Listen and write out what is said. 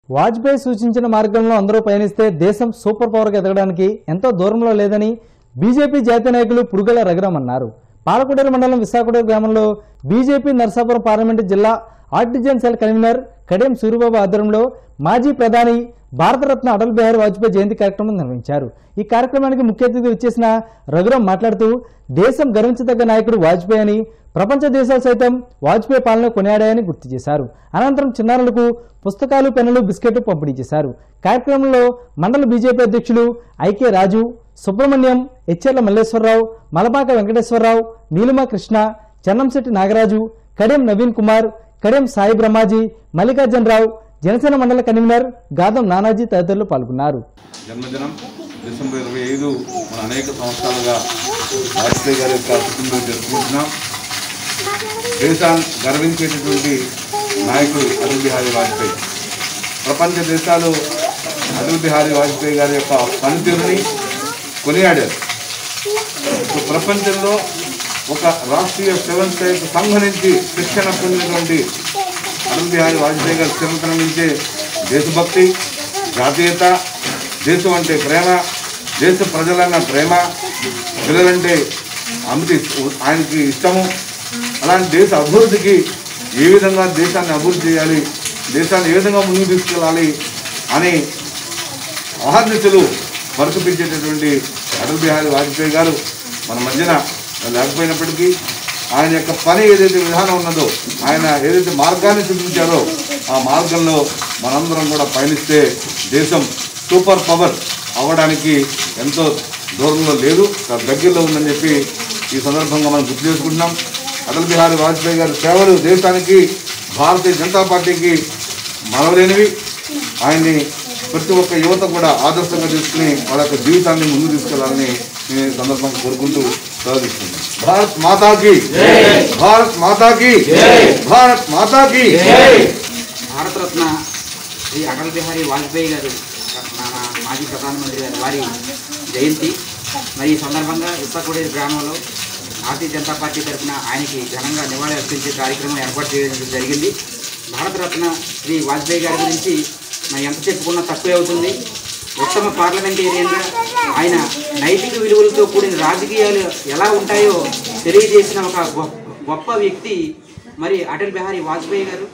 వాజ్పేయి సూచించిన మార్గంలో అందరూ పయనిస్తే దేశం సూపర్ పవర్గా ఎదగడానికి ఎంతో దూరంలో లేదని బీజేపీ జాతీయ నాయకులు పురుగల రఘురామ్ అన్నారు పాలకుడేరు మండలం విశాఖడేరు గ్రామంలో బీజేపీ నర్సాపురం పార్లమెంటు జిల్లా artisan cell convener Kadiyam Suribabu ఆధ్వర్యంలో మాజీ ప్రధాని భారతరత్న అటల్ బిహారీ వాజ్పేయి జయంతి కార్యక్రమం నిర్వహించారు ఈ కార్యక్రమానికి ముఖ్య అతిథి వచ్చేసిన రఘురామ్ మాట్లాడుతూ దేశం గర్వించదగ్గ నాయకుడు వాజ్పేయి అని ప్రపంచ దేశాలు సైతం వాజ్పేయి పాలన కొనియాడాయని గుర్తు చేశారు అనంతరం చిన్నారులకు పుస్తకాలు పెన్నులు బిస్కెట్ పంపిణీ చేశారు కార్యక్రమంలో మండల బీజేపీ అధ్యక్షులు ఐకే రాజు సుబ్రహ్మణ్యం హెచ్ఎర్ల మల్లేశ్వరరావు మలపాక వెంకటేశ్వరరావు నీలిమ కృష్ణ చెన్నంశెట్టి నాగరాజు కడియం నవీన్ కుమార్ కడియం సాయి బ్రహ్మాజీ మల్లికార్జునరావు జనసేన మండల కన్వీనర్ గాదం నానాజీ తదితరులు పాల్గొన్నారు జన్మదినం డిసెంబర్ ఇరవై ఐదు మన అనేక సంవత్సరాలుగా వాజ్పేయి గారి యొక్క పుట్టినరోజు జరుపుకుంటున్నాం దేశాన్ని గర్వించేటటువంటి నాయకుడు అటల్ బిహారీ వాజ్పేయి ప్రపంచ దేశాలు అటల్ బిహారీ వాజ్పేయి గారి యొక్క పనితీరుని కొనియాడారు ఇప్పుడు ప్రపంచంలో ఒక రాష్ట్రీయ సెవెన్ స్టైల్ సంఘం నుంచి శిక్షణ పొందినటువంటి అటల్ బిహారీ వాజ్పేయి గారి చిరంతన నుంచే దేశభక్తి జాతీయత దేశం అంటే ప్రేమ దేశ ప్రజలన్న ప్రేమ పిల్లలంటే అమితి ఆయనకి ఇష్టము అలాంటి దేశ అభివృద్ధికి ఏ విధంగా దేశాన్ని అభివృద్ధి చేయాలి దేశాన్ని ఏ విధంగా ముందుకు తీసుకెళ్ళాలి అని అహర్నిశలు పరికపించేటటువంటి అటల్ బిహారీ వాజ్పేయి గారు మన మధ్యన లేకపోయినప్పటికీ ఆయన యొక్క పని ఏదైతే విధానం ఉన్నదో ఆయన ఏదైతే మార్గాన్ని చూపించారో ఆ మార్గంలో మనందరం కూడా పయనిస్తే దేశం సూపర్ పవర్ అవ్వడానికి ఎంతో దూరంలో లేదు చాలా దగ్గరలో ఉందని చెప్పి ఈ సందర్భంగా మనం గుర్తు చేసుకుంటున్నాం అటల్ బిహారీ వాజ్పేయి గారి సేవలు దేశానికి భారతీయ జనతా పార్టీకి మనవలేనివి ఆయన్ని ప్రతి ఒక్క యువత కూడా ఆదర్శంగా తీసుకుని వాళ్ళ యొక్క జీవితాన్ని ముందుకు తీసుకెళ్లాలని నేను ఈ సందర్భంగా కోరుకుంటూ ప్రార్థిస్తున్నాను భారత్ మాతాకి భారత్ మాతాకి భారత్ మాతాకి భారతరత్న శ్రీ అటల్ బిహారీ వాజ్పేయి గారు మన మాజీ ప్రధానమంత్రి గారు వారి జయంతి మరి ఈ సందర్భంగా ఇప్పకూడేరు గ్రామంలో భారతీయ జనతా పార్టీ తరఫున ఆయనకి ఘనంగా నివాళి అర్పించే కార్యక్రమం ఏర్పాటు చేయడం జరిగింది భారతరత్న శ్రీ వాజ్పేయి గారి గురించి మనం ఎంత చెప్పుకున్నా తక్కువే అవుతుంది ఉత్తమ పార్లమెంటేరియన్గా ఆయన నైతిక విలువలతో కూడిన రాజకీయాలు ఎలా ఉంటాయో తెలియజేసిన ఒక గొప్ప గొప్ప వ్యక్తి మరి అటల్ బిహారీ వాజ్పేయి గారు